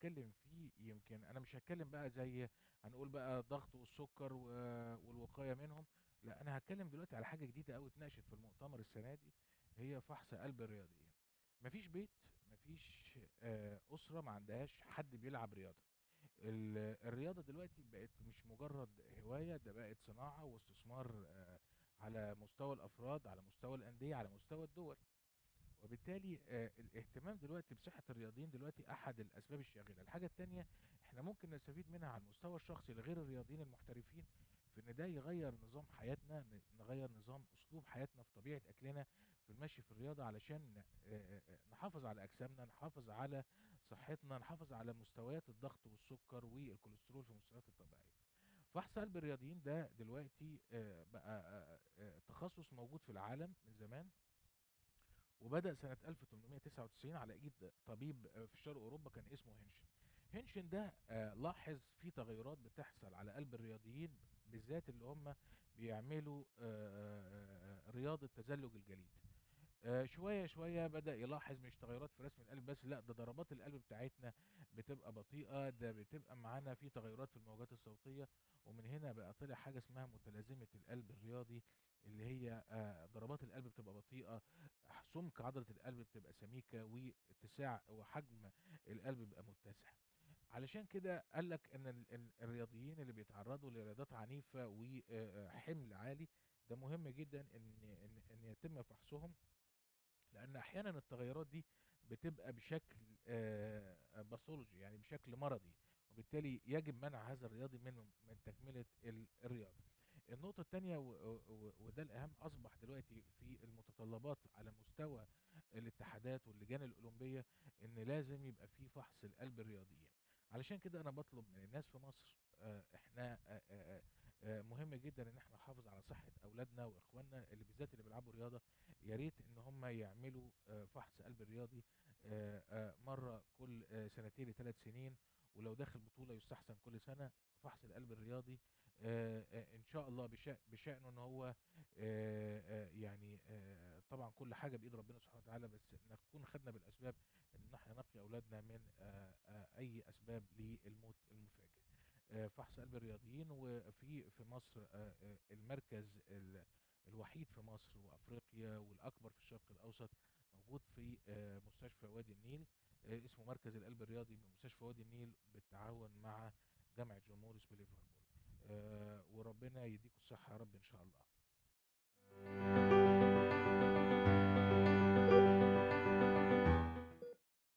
هنتكلم فيه يمكن انا مش هتكلم بقى زي هنقول بقى الضغط والسكر و- والوقايه منهم لا انا هتكلم دلوقتي على حاجه جديده قوي اتناقشت في المؤتمر السنه دي هي فحص قلب الرياضيين مفيش بيت مفيش آه، اسره ما عندهاش حد بيلعب رياضه ال- الرياضه دلوقتي بقت مش مجرد هوايه ده بقت صناعه واستثمار آه، على مستوى الافراد على مستوى الانديه على مستوى الدول وبالتالي آه، الاهتمام دلوقتي بصحة الرياضيين دلوقتي أحد الأسباب الشاغلة الحاجة التانية احنا ممكن نستفيد منها على المستوى الشخصي لغير الرياضيين المحترفين في ان ده يغير نظام حياتنا ن- نغير نظام اسلوب حياتنا في طبيعة اكلنا في المشي في الرياضة علشان آه، آه، نحافظ على اجسامنا نحافظ على صحتنا نحافظ على مستويات الضغط والسكر والكوليسترول في المستويات الطبيعية فحص قلب الرياضيين ده دلوقتي آه، بقى آه، آه، تخصص موجود في العالم من زمان وبدأ سنة 1899 على ايد طبيب آه، في شرق اوروبا كان اسمه هنشن هنشن ده آه، لاحظ في تغيرات بتحصل على قلب الرياضيين بالذات اللي هم بيعملوا آه، آه، آه، رياضة تزلج الجليد آه، شوية شوية بدأ يلاحظ مش تغيرات في رسم القلب بس لا ده ضربات القلب بتاعتنا بتبقى بطيئة ده بتبقى معانا في تغيرات في الموجات الصوتية ومن هنا بقى طلع حاجة اسمها متلازمة القلب الرياضي اللي هي آه، ضربات القلب بتبقى بطيئة سمك عضلة القلب بتبقى سميكة واتساع وحجم القلب بيبقى متسع علشان كده قال لك ان ال- ال- الرياضيين اللي بيتعرضوا لرياضات عنيفة وحمل عالي ده مهم جدا ان ان ان يتم فحصهم لان احيانا التغيرات دي بتبقى بشكل آه، باثولوجي يعني بشكل مرضي وبالتالي يجب منع هذا الرياضي من من تكمله ال- الرياضه النقطه الثانيه وده الاهم اصبح دلوقتي في المتطلبات على مستوى الاتحادات واللجان الاولمبيه ان لازم يبقى في فحص القلب الرياضيين علشان كده انا بطلب من الناس في مصر آه، احنا آه، آه، آه، مهم جدا ان احنا نحافظ على صحه اولادنا واخواننا اللي بالذات اللي بيلعبوا رياضه يا ريت ان هم يعملوا آه، فحص قلب الرياضي آه، آه، مره كل آه، سنتين لثلاث سنين ولو داخل بطوله يستحسن كل سنه فحص القلب الرياضي آه، آه، ان شاء الله بشأ- بشأنه ان هو آه، آه، يعني آه، طبعا كل حاجه بايد ربنا سبحانه وتعالى بس نكون خدنا بالاسباب ان احنا نقي اولادنا من آه، آه، اي اسباب للموت المفاجئ آه، فحص قلب الرياضيين وفي في مصر آه، آه، المركز ال- الوحيد في مصر وافريقيا والاكبر في الشرق الاوسط موجود في آه، مستشفى وادي النيل آه، اسمه مركز القلب الرياضي بمستشفى وادي النيل بالتعاون مع جامعة جون موريس بليفربول آه، وربنا يديكم الصحة يا رب ان شاء الله